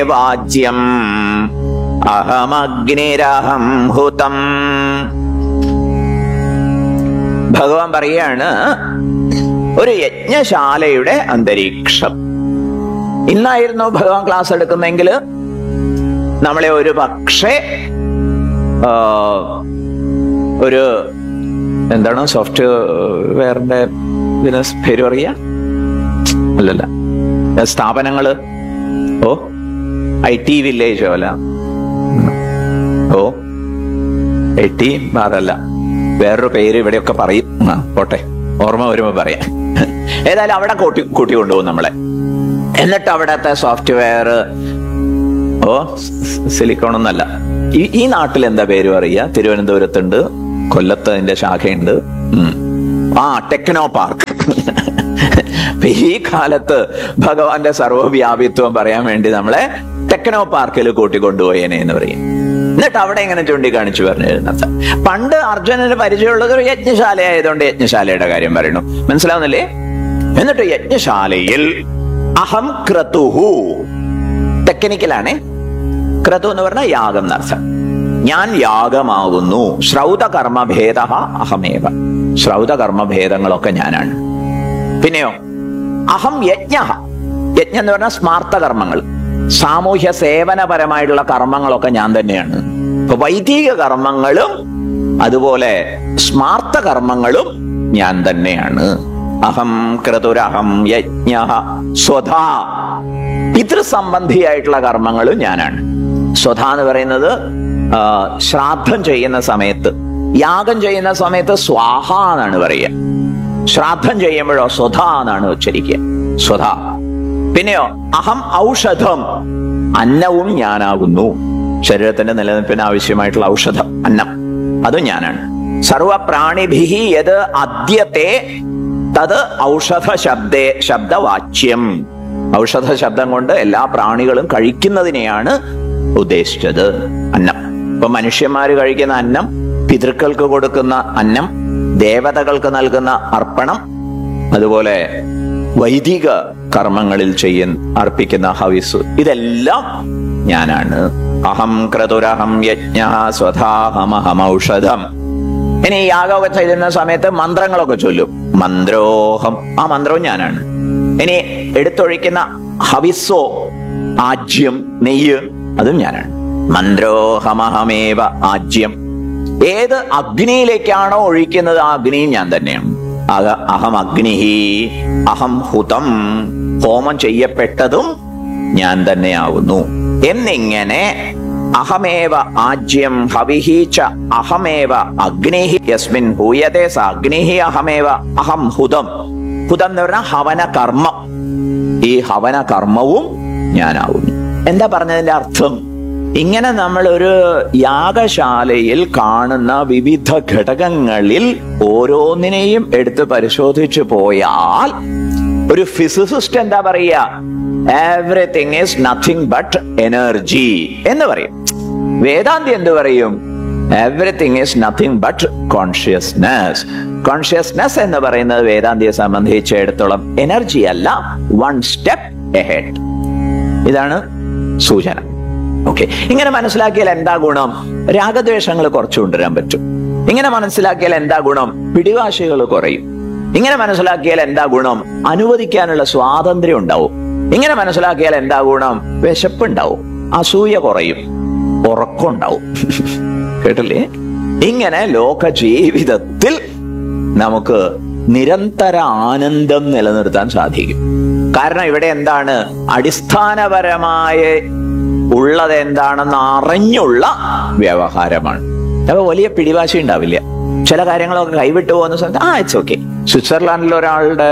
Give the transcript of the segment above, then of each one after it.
വാജ്യം അഹമഗ്നിരഹം ഹുതം ഭഗവാൻ പറയാണ് ഒരു യജ്ഞശാലയുടെ അന്തരീക്ഷം ഇന്നായിരുന്നു ഭഗവാൻ ക്ലാസ് എടുക്കുന്നെങ്കിൽ നമ്മളെ ഒരു പക്ഷേ ആ, ഒരു എന്താണ് സോഫ്റ്റ് വെയറിന്റെ ഇതിന് പേര് പറയാ അല്ലല്ല സ്ഥാപനങ്ങള് ഓ ഐ ടി വില്ലേജ് പോലെ ഓ ഐ ടി ബാറല്ല വേറൊരു പേര് ഇവിടെയൊക്കെ പറയും ആ പോട്ടെ ഓർമ്മ വരുമ്പോ പറയാം ഏതായാലും അവിടെ കൂട്ടി കൂട്ടി കൊണ്ടുപോകും നമ്മളെ എന്നിട്ട് അവിടത്തെ സോഫ്റ്റ്വെയർ ഓ സിലിക്കോൺ ഒന്നല്ല ഈ ഈ നാട്ടിൽ എന്താ പേര് പറയുക തിരുവനന്തപുരത്തുണ്ട് കൊല്ലത്ത് അതിന്റെ ശാഖയുണ്ട് ഉം. ആ ടെക്നോ പാർക്ക് അപ്പൊ ഈ കാലത്ത് ഭഗവാന്റെ സർവ്വവ്യാപിത്വം പറയാൻ വേണ്ടി നമ്മളെ ടെക്നോ പാർക്കിൽ കൂട്ടിക്കൊണ്ടുപോയേനെ എന്ന് പറയും എന്നിട്ട് അവിടെ ഇങ്ങനെ ചൂണ്ടിക്കാണിച്ചു പറഞ്ഞിരുന്നത് പണ്ട് അർജുനന് പരിചയമുള്ളത് ഒരു യജ്ഞശാല ആയതുകൊണ്ട് യജ്ഞശാലയുടെ കാര്യം പറയുന്നു മനസ്സിലാവുന്നില്ലേ എന്നിട്ട് യജ്ഞശാലയിൽ അഹം ക്രതുഹു ടെക്നിക്കലാണ് ക്രതു എന്ന് പറഞ്ഞാൽ യാഗം എന്നർത്ഥം ഞാൻ യാഗമാകുന്നു ശ്രൗത കർമ്മഭേദ അഹമേവ ശ്രൗത കർമ്മഭേദങ്ങളൊക്കെ ഞാനാണ് പിന്നെയോ അഹം യജ്ഞ യജ്ഞം എന്ന് പറഞ്ഞാൽ സ്മാർത്ഥ കർമ്മങ്ങൾ സാമൂഹ്യ സേവനപരമായിട്ടുള്ള കർമ്മങ്ങളൊക്കെ ഞാൻ തന്നെയാണ് ഇപ്പൊ വൈദിക കർമ്മങ്ങളും അതുപോലെ സ്മാർത്ഥ കർമ്മങ്ങളും ഞാൻ തന്നെയാണ് അഹം ക്രതുരഹം യജ്ഞ സ്വധാ പിതൃസംബന്ധിയായിട്ടുള്ള കർമ്മങ്ങളും ഞാനാണ് സ്വധ എന്ന് പറയുന്നത് ആ, ശ്രാദ്ധം ചെയ്യുന്ന സമയത്ത് യാഗം ചെയ്യുന്ന സമയത്ത് സ്വാഹ എന്നാണ് പറയുക ശ്രാദ്ധം ചെയ്യുമ്പോഴോ സ്വധ എന്നാണ് ഉച്ചരിക്കുക സ്വധ പിന്നെയോ അഹം ഔഷധം അന്നവും ഞാനാകുന്നു ശരീരത്തിന്റെ നിലനിൽപ്പിന് ആവശ്യമായിട്ടുള്ള ഔഷധം അന്നം അതും ഞാനാണ് സർവ പ്രാണിഭിഹി യത് അദ്യത്തെ തത് ഔഷധ ശബ്ദേ ശബ്ദവാച്യം ഔഷധ ശബ്ദം കൊണ്ട് എല്ലാ പ്രാണികളും കഴിക്കുന്നതിനെയാണ് ഉദ്ദേശിച്ചത് അന്നം ഇപ്പൊ മനുഷ്യന്മാര് കഴിക്കുന്ന അന്നം പിതൃക്കൾക്ക് കൊടുക്കുന്ന അന്നം ദേവതകൾക്ക് നൽകുന്ന അർപ്പണം അതുപോലെ വൈദിക കർമ്മങ്ങളിൽ ചെയ്യുന്ന അർപ്പിക്കുന്ന ഹവിസ് ഇതെല്ലാം ഞാനാണ് അഹം ക്രതുരഹം യജ്ഞ സ്വധാഹമഹം ഔഷധം ഇനി ഈ യാഗമൊക്കെ ചെയ്യുന്ന സമയത്ത് മന്ത്രങ്ങളൊക്കെ ചൊല്ലും മന്ത്രോഹം ആ മന്ത്രവും ഞാനാണ് ഇനി എടുത്തൊഴിക്കുന്ന ഹവിസ്സോ ആജ്യം നെയ്യ് അതും ഞാനാണ് മന്ത്രോഹമഹമേവ ആജ്യം ഏത് അഗ്നിയിലേക്കാണോ ഒഴിക്കുന്നത് ആ അഗ്നിയും ഞാൻ തന്നെയാണ് അഹ- അഹം അഗ്നിഹി അഹം ഹുതം ഹോമം ചെയ്യപ്പെട്ടതും ഞാൻ തന്നെയാവുന്നു എന്നിങ്ങനെ അഹമേവ ആജ്യം ഹവിഹി ച അഹമേവ അഗ്നിഹി യസ്മിൻ ഹൂയത്തെ സ അഗ്നിഹി അഹമേവ അഹം ഹുതം ഹുതം എന്ന് പറഞ്ഞാൽ ഹവന കർമ്മം ഈ ഹവന കർമ്മവും ഞാനാവുന്നു എന്താ പറഞ്ഞതിന്റെ അർത്ഥം ഇങ്ങനെ നമ്മൾ ഒരു യാഗശാലയിൽ കാണുന്ന വിവിധ ഘടകങ്ങളിൽ ഓരോന്നിനെയും എടുത്ത് പരിശോധിച്ചു പോയാൽ ഒരു ഫിസിസിസ്റ്റ് എന്താ പറയുക everything is nothing but energy എന്ന് പറയും വേദാന്തി എന്ത് പറയും everything is nothing but consciousness consciousness എന്ന് പറയുന്നത് വേദാന്തിയെ സംബന്ധിച്ചിടത്തോളം എനർജി അല്ല വൺ സ്റ്റെപ്പ് എഹെഡ് ഇതാണ് സൂചന ഓക്കെ ഇങ്ങനെ മനസ്സിലാക്കിയാൽ എന്താ ഗുണം രാഗദ്വേഷങ്ങൾ കുറച്ചു കൊണ്ടുവരാൻ പറ്റും ഇങ്ങനെ മനസ്സിലാക്കിയാൽ എന്താ ഗുണം പിടിവാശികൾ കുറയും ഇങ്ങനെ മനസ്സിലാക്കിയാൽ എന്താ ഗുണം അനുവദിക്കാനുള്ള സ്വാതന്ത്ര്യം ഉണ്ടാവും ഇങ്ങനെ മനസ്സിലാക്കിയാൽ എന്താ ഗുണം വിശപ്പുണ്ടാവും അസൂയ കുറയും ഉറക്കമുണ്ടാവും കേട്ടില്ലേ ഇങ്ങനെ ലോക ജീവിതത്തിൽ നമുക്ക് നിരന്തര ആനന്ദം നിലനിർത്താൻ സാധിക്കും കാരണം ഇവിടെ എന്താണ് അടിസ്ഥാനപരമായ ഉള്ളത് എന്താണെന്ന് അറിഞ്ഞുള്ള വ്യവഹാരമാണ് അപ്പൊ വലിയ പിടിവാശി ഉണ്ടാവില്ല ചില കാര്യങ്ങളൊക്കെ കൈവിട്ടു പോകുന്ന സമയത്ത് ആ ഇറ്റ്സ് ഓക്കെ സ്വിറ്റ്സർലാൻഡിൽ ഒരാളുടെ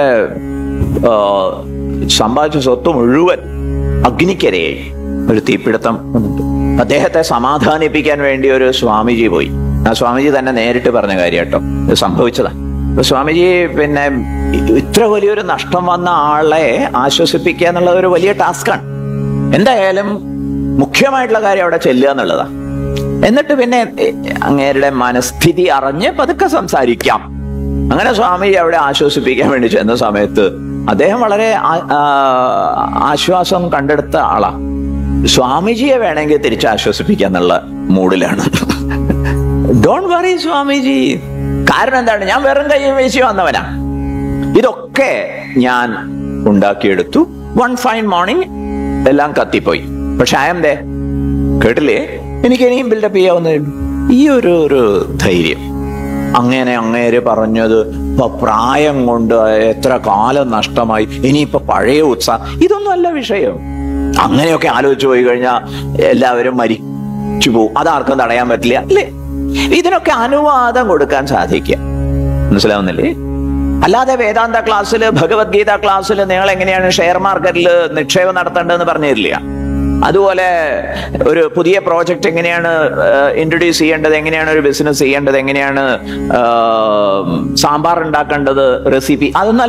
ആ, സമ്പാദിച്ച സ്വത്ത് മുഴുവൻ അഗ്നിക്കരയായി ഒരു തീപിടുത്തം വന്നിട്ട് അദ്ദേഹത്തെ സമാധാനിപ്പിക്കാൻ വേണ്ടി ഒരു സ്വാമിജി പോയി ആ സ്വാമിജി തന്നെ നേരിട്ട് പറഞ്ഞ കാര്യം കേട്ടോ ഇത് സംഭവിച്ചതാ അപ്പൊ സ്വാമിജി പിന്നെ ഇത്ര വലിയൊരു നഷ്ടം വന്ന ആളെ ആശ്വസിപ്പിക്കുക എന്നുള്ളത് ഒരു വലിയ ടാസ്ക്കാണ് എന്തായാലും മുഖ്യമായിട്ടുള്ള കാര്യം അവിടെ ചെല്ലുക എന്നുള്ളതാ എന്നിട്ട് പിന്നെ എ, അങ്ങേരുടെ മനസ്ഥിതി അറിഞ്ഞ് പതുക്കെ സംസാരിക്കാം അങ്ങനെ സ്വാമിജി അവിടെ ആശ്വസിപ്പിക്കാൻ വേണ്ടി ചെന്ന സമയത്ത് അദ്ദേഹം വളരെ ആ- ആ, ആശ്വാസം കണ്ടെടുത്ത ആളാ സ്വാമിജിയെ വേണമെങ്കിൽ തിരിച്ചാശ്വസിപ്പിക്കാന്നുള്ള മൂഡിലാണ് ഡോണ്ട് വറി സ്വാമിജി കാരണം എന്താണ് ഞാൻ വെറും കൈ വീശി വന്നവനാ ഇതൊക്കെ ഞാൻ ഉണ്ടാക്കിയെടുത്തു വൺ ഫൈൻ മോർണിംഗ് എല്ലാം കത്തിപ്പോയി പക്ഷെ ആയം ദേ കേട്ടില്ലേ എനിക്ക് ഇനിയും ബിൽഡപ്പ് ചെയ്യാവുന്നേ ഉള്ളൂ. ഈ ഒരു ഒരു ധൈര്യം അങ്ങനെ അങ്ങേര് പറഞ്ഞത് ഇപ്പൊ പ്രായം കൊണ്ട് എത്ര കാലം നഷ്ടമായി ഇനിയിപ്പൊ പഴയ ഉത്സാഹം ഇതൊന്നും അല്ല വിഷയം അങ്ങനെയൊക്കെ ആലോചിച്ചു പോയി കഴിഞ്ഞാൽ എല്ലാവരും മരിച്ചു പോകും അതാർക്കും തടയാൻ പറ്റില്ല അല്ലേ ഇതിനൊക്കെ അനുവാദം കൊടുക്കാൻ സാധിക്കുക മനസ്സിലാവുന്നില്ലേ അല്ലാതെ വേദാന്ത ക്ലാസ്സിൽ ഭഗവത്ഗീത ക്ലാസ്സിൽ നിങ്ങൾ എങ്ങനെയാണ് ഷെയർ മാർക്കറ്റിൽ നിക്ഷേപം നടത്തേണ്ടതെന്ന് പറഞ്ഞു തരില്ല അതുപോലെ ഒരു പുതിയ പ്രോജക്റ്റ് എങ്ങനെയാണ് ഇൻട്രൊഡ്യൂസ് ചെയ്യേണ്ടത് എങ്ങനെയാണ് ഒരു ബിസിനസ് ചെയ്യേണ്ടത് എങ്ങനെയാണ് ആ, സാമ്പാർ ഉണ്ടാക്കേണ്ടത് റെസിപ്പി അതൊന്നും